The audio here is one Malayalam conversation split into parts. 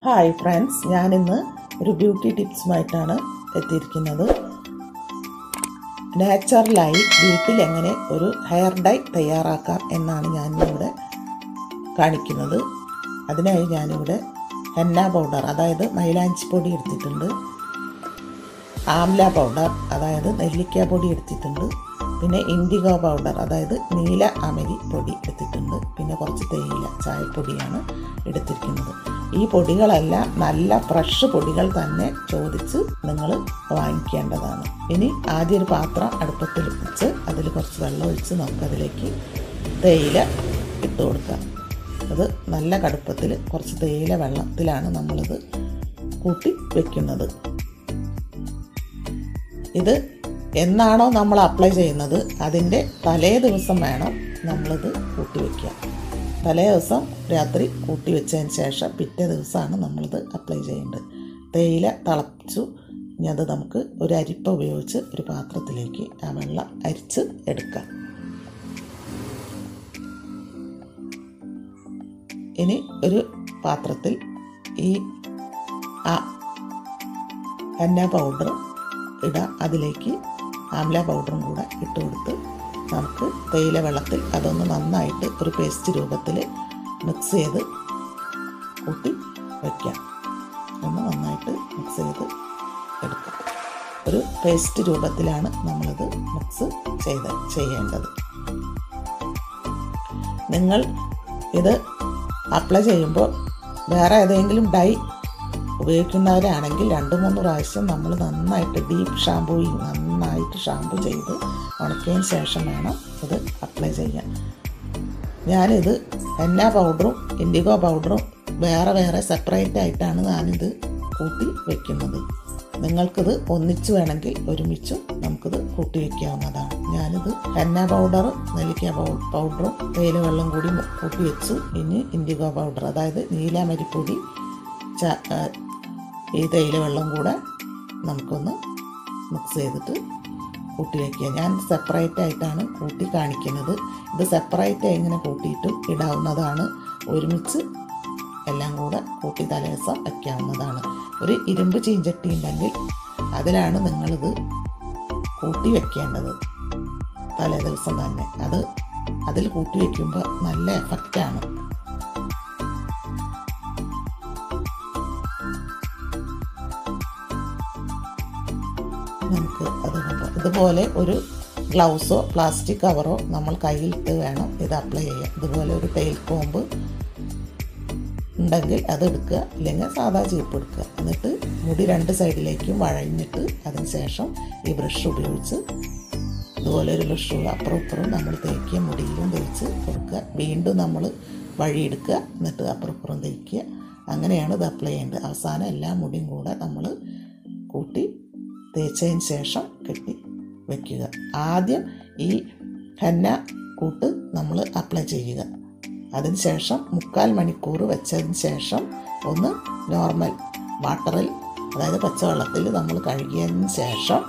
ഹായ് ഫ്രണ്ട്സ് ഞാനിന്ന് ഒരു ബ്യൂട്ടി ടിപ്സുമായിട്ടാണ് എത്തിയിരിക്കുന്നത് നാച്ചുറലായി വീട്ടിൽ എങ്ങനെ ഒരു ഹെയർ ഡൈ തയ്യാറാക്കാം എന്നാണ് ഞാനിവിടെ കാണിക്കുന്നത് അതിനായി ഞാനിവിടെ ഹെന്ന പൗഡർ അതായത് മൈലാഞ്ചി പൊടി എടുത്തിട്ടുണ്ട് ആംല പൗഡർ അതായത് നെല്ലിക്ക പൊടി എടുത്തിട്ടുണ്ട് പിന്നെ ഇൻഡിഗോ പൗഡർ അതായത് നീല അമരി പൊടി എടുത്തിട്ടുണ്ട് പിന്നെ കുറച്ച് തേയില ചായപ്പൊടിയാണ് എടുത്തിരിക്കുന്നത് ഈ പൊടികളെല്ലാം നല്ല ഫ്രഷ് പൊടികൾ തന്നെ ചോദിച്ച് നിങ്ങൾ വാങ്ങിക്കേണ്ടതാണ് ഇനി ആദ്യം ഒരു പാത്രം അടുപ്പത്തിൽ വെച്ച് അതിൽ കുറച്ച് വെള്ളം ഒഴിച്ച് നമുക്കതിലേക്ക് തേയില ഇട്ട് കൊടുക്കാം അത് നല്ല കടുപ്പത്തിൽ കുറച്ച് തേയില വെള്ളത്തിലാണ് നമ്മളിത് കൂട്ടി വെക്കുന്നത് ഇത് എന്നാണോ നമ്മൾ അപ്ലൈ ചെയ്യുന്നത് അതിൻ്റെ തലേ ദിവസം വേണം നമ്മളിത് കൂട്ടി വയ്ക്കുക തലേ ദിവസം രാത്രി കൂട്ടി വെച്ചതിന് ശേഷം പിറ്റേ ദിവസമാണ് നമ്മളിത് അപ്ലൈ ചെയ്യേണ്ടത് തേയില തിളപ്പിച്ചു ഇനി അത് നമുക്ക് ഒരു അരിപ്പ ഉപയോഗിച്ച് ഒരു പാത്രത്തിലേക്ക് ആ വെള്ളം അരിച്ച് എടുക്കാം ഇനി ഒരു പാത്രത്തിൽ ഈ ആ ഹന്ന പൗഡർ ഇടാം അതിലേക്ക് ആംല പൗഡറും കൂടെ ഇട്ട് കൊടുത്ത് നമുക്ക് തേയില വെള്ളത്തിൽ അതൊന്ന് നന്നായിട്ട് ഒരു പേസ്റ്റ് രൂപത്തിൽ മിക്സ് ചെയ്ത് കൂട്ടി വയ്ക്കാം ഒന്ന് നന്നായിട്ട് മിക്സ് ചെയ്ത് എടുക്കാം ഒരു പേസ്റ്റ് രൂപത്തിലാണ് നമ്മളിത് മിക്സ് ചെയ്ത് ചെയ്യേണ്ടത് നിങ്ങൾ ഇത് അപ്ലൈ ചെയ്യുമ്പോൾ വേറെ ഏതെങ്കിലും ഡൈ ഉപയോഗിക്കുന്നവരാണെങ്കിൽ രണ്ട് മൂന്ന് പ്രാവശ്യം നമ്മൾ നന്നായിട്ട് ഡീപ്പ് ഷാമ്പൂയിങ് നന്നായിട്ട് ഷാമ്പു ചെയ്ത് ഉണക്കിയതിന് ശേഷം വേണം ഇത് അപ്ലൈ ചെയ്യാൻ ഞാനിത് എന്ന പൗഡറും ഇൻഡിഗോ പൗഡറും വേറെ വേറെ സെപ്പറേറ്റ് ആയിട്ടാണ് ഞാനിത് കൂട്ടി വെക്കുന്നത് നിങ്ങൾക്കിത് ഒന്നിച്ച് വേണമെങ്കിൽ ഒരുമിച്ചും നമുക്കിത് കൂട്ടി വയ്ക്കാവുന്നതാണ് ഞാനിത് എന്ന പൗഡർ നെല്ലിക്ക പൗഡറും തേയില വെള്ളം കൂടി കൂട്ടി വെച്ചു ഇനി ഇൻഡിഗോ പൗഡർ അതായത് നീലാമരിപ്പൊടി ച ഈ തേയില വെള്ളം കൂടെ നമുക്കൊന്ന് മിക്സ് ചെയ്തിട്ട് കൂട്ടി വയ്ക്കുക ഞാൻ സെപ്പറേറ്റ് ആയിട്ടാണ് കൂട്ടി കാണിക്കുന്നത് ഇത് സെപ്പറേറ്റ് ഇങ്ങനെ കൂട്ടിയിട്ടും ഇടാവുന്നതാണ് ഒരുമിച്ച് എല്ലാം കൂടെ കൂട്ടി തലേദിവസം വയ്ക്കാവുന്നതാണ് ഒരു ഇരുമ്പ് ചീഞ്ചട്ടി ഉണ്ടെങ്കിൽ അതിലാണ് നിങ്ങളിത് കൂട്ടി വെക്കേണ്ടത് തലേ ദിവസം തന്നെ അത് അതിൽ കൂട്ടി വയ്ക്കുമ്പോൾ നല്ല എഫക്റ്റാണ് നമുക്ക് അത് ഇതുപോലെ ഒരു ഗ്ലൗസോ പ്ലാസ്റ്റിക് കവറോ നമ്മൾ കയ്യിലിട്ട് വേണം ഇത് അപ്ലൈ ചെയ്യാൻ ഇതുപോലെ ഒരു ടെയിൽ കോമ്പ് ഉണ്ടെങ്കിൽ അത് എടുക്കുക ഇല്ലെങ്കിൽ സാധാ ചീപ്പ് എടുക്കുക എന്നിട്ട് മുടി രണ്ട് സൈഡിലേക്കും വഴഞ്ഞിട്ട് അതിന് ശേഷം ഈ ബ്രഷ് ഉപയോഗിച്ച് ഇതുപോലെ ഒരു ബ്രഷ് അപ്പുറം ഇപ്പുറം നമ്മൾ തേക്കുക മുടിയിലും തേച്ച് കൊടുക്കുക വീണ്ടും നമ്മൾ വഴിയെടുക്കുക എന്നിട്ട് അപ്പുറം ഇപ്പുറം തേക്കുക അങ്ങനെയാണ് ഇത് അപ്ലൈ ചെയ്യേണ്ടത് അവസാനം എല്ലാ മുടിയും കൂടെ നമ്മൾ കൂട്ടി തേച്ചതിന് ശേഷം കെട്ടി വയ്ക്കുക ആദ്യം ഈ ഹന്ന കൂട്ട് നമ്മൾ അപ്ലൈ ചെയ്യുക അതിന് ശേഷം മുക്കാൽ മണിക്കൂർ വെച്ചതിന് ശേഷം ഒന്ന് നോർമൽ വാട്ടറിൽ അതായത് പച്ചവെള്ളത്തിൽ നമ്മൾ കഴുകിയതിന് ശേഷം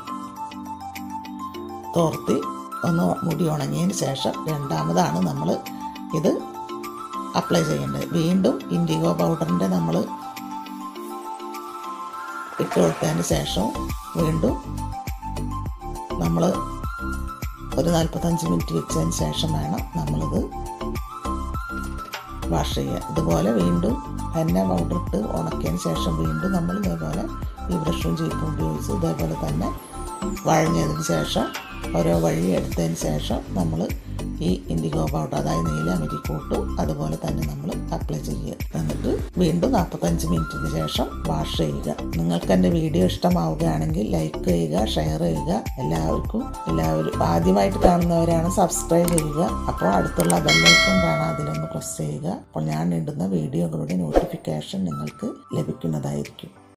തോർത്തി ഒന്ന് മുടി ഉണങ്ങിയതിന് ശേഷം രണ്ടാമതാണ് നമ്മൾ ഇത് അപ്ലൈ ചെയ്യേണ്ടത് വീണ്ടും ഇൻഡിഗോ പൗഡറിൻ്റെ നമ്മൾ ഇട്ട് കൊടുത്തതിന് ശേഷം വീണ്ടും നമ്മൾ ഒരു നാൽപ്പത്തഞ്ച് മിനിറ്റ് വെച്ചതിന് ശേഷം വേണം നമ്മളിത് വാഷ് ചെയ്യുക ഇതുപോലെ വീണ്ടും എണ്ണ പൗഡർ ഇട്ട് ഉണക്കിയതിന് ശേഷം വീണ്ടും നമ്മൾ ഇതേപോലെ ഈ ബ്രഷും ചീപ്പും ഉപയോഗിച്ച് ഇതേപോലെ തന്നെ വഴഞ്ഞതിന് ശേഷം ഓരോ വഴി എടുത്തതിന് ശേഷം നമ്മൾ ഈ ഇൻഡിഗോ പൗഡർ അതായത് നീലമരി കൂട്ടും അതുപോലെ തന്നെ നമ്മൾ അപ്ലൈ ചെയ്യുക എന്നിട്ട് വീണ്ടും നാൽപ്പത്തഞ്ച് മിനിറ്റിന് ശേഷം വാഷ് ചെയ്യുക നിങ്ങൾക്ക് എൻ്റെ വീഡിയോ ഇഷ്ടമാവുകയാണെങ്കിൽ ലൈക്ക് ചെയ്യുക ഷെയർ ചെയ്യുക എല്ലാവർക്കും എല്ലാവരും ആദ്യമായിട്ട് കാണുന്നവരാണ് സബ്സ്ക്രൈബ് ചെയ്യുക അപ്പോൾ അടുത്തുള്ള ബെല്ലൈക്കൺ കാണാൻ അതിലൊന്ന് പ്രസ് ചെയ്യുക അപ്പോൾ ഞാൻ ഇടുന്ന വീഡിയോകളുടെ നോട്ടിഫിക്കേഷൻ നിങ്ങൾക്ക് ലഭിക്കുന്നതായിരിക്കും